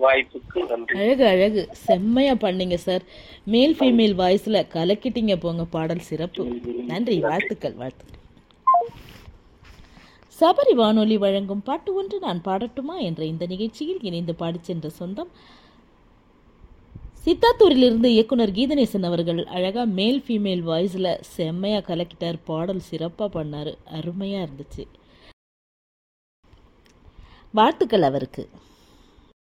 வாய்ப்புக்கு நன்றி அழகு அழகு செம்மையா பண்ணீங்க சார் மேல் ஃபீமேல் வாய்ஸ்ல கலக்கிட்டீங்க போங்க பாடல் சிறப்பு நன்றி வாழ்த்துக்கள் வாழ்த்துக்கள் சபரி வானொலி வழங்கும் பாட்டு ஒன்று நான் பாடட்டுமா என்ற இந்த நிகழ்ச்சியில் இணைந்து பாடிச் சென்ற சொந்தம் சித்தாத்தூரிலிருந்து இயக்குனர் கீதநேசன் அவர்கள் அழகா மேல் ஃபீமேல் வாய்ஸ்ல செம்மையா கலக்கிட்டார் பாடல் சிறப்பா பண்ணாரு அருமையா இருந்துச்சு வாழ்த்துக்கள் அவருக்கு